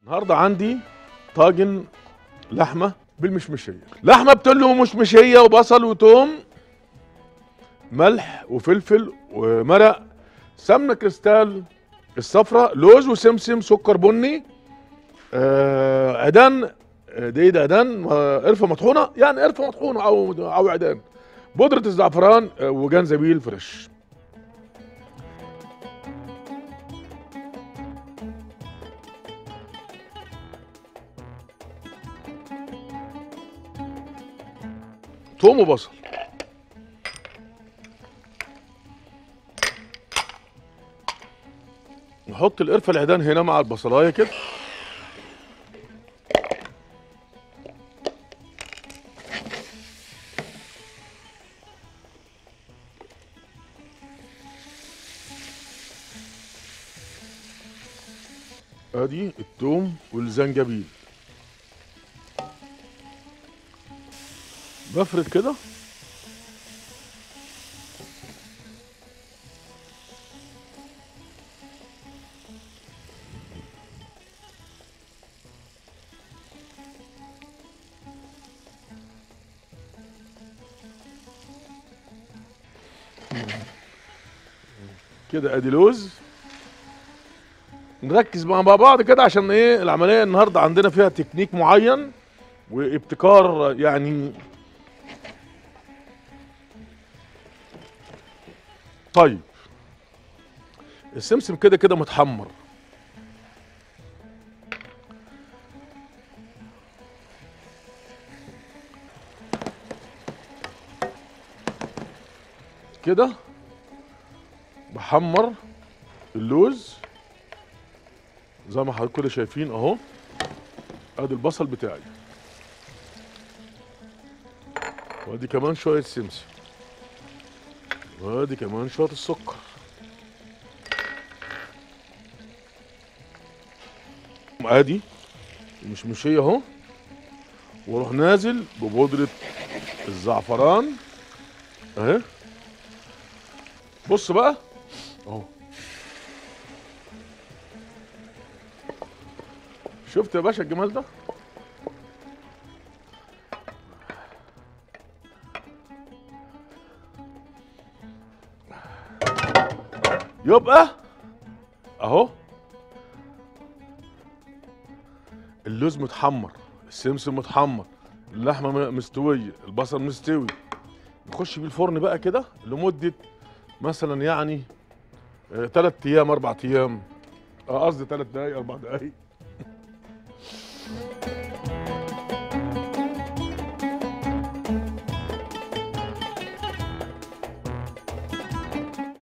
النهارده عندي طاجن لحمه بالمشمشيه لحمه بتقول ومشمشيه وبصل وتوم ملح وفلفل ومرق سمنه كريستال الصفراء لوز وسمسم سكر بني آه عيدان آه، دقيق عيدان آه، قرفه مطحونه يعني قرفه مطحونه او او عيدان بودره الزعفران آه، وجنزبيل فريش توم وبصل نحط القرفه العيدان هنا مع البصلايه كده ادي التوم والزنجبيل بفرد كده كده ادي لوز نركز مع بعض كده عشان ايه العمليه النهارده عندنا فيها تكنيك معين وابتكار يعني طيب السمسم كده كده متحمر كده بحمر اللوز زي ما حضراتكم كده شايفين اهو ادي البصل بتاعي وادي كمان شويه سمسم وادي كمان شويه السكر ادي المشمشيه اهو واروح نازل ببودره الزعفران اهي بص بقى اهو شفت يا باشا الجمال ده يبقى اهو اللوز متحمر السمسم متحمر اللحمه م- مستويه البصل مستوي نخش بيه الفرن بقى كده لمده مثلا يعني ثلاث ايام اربع ايام آه، قصدي ثلاث دقايق اربع دقايق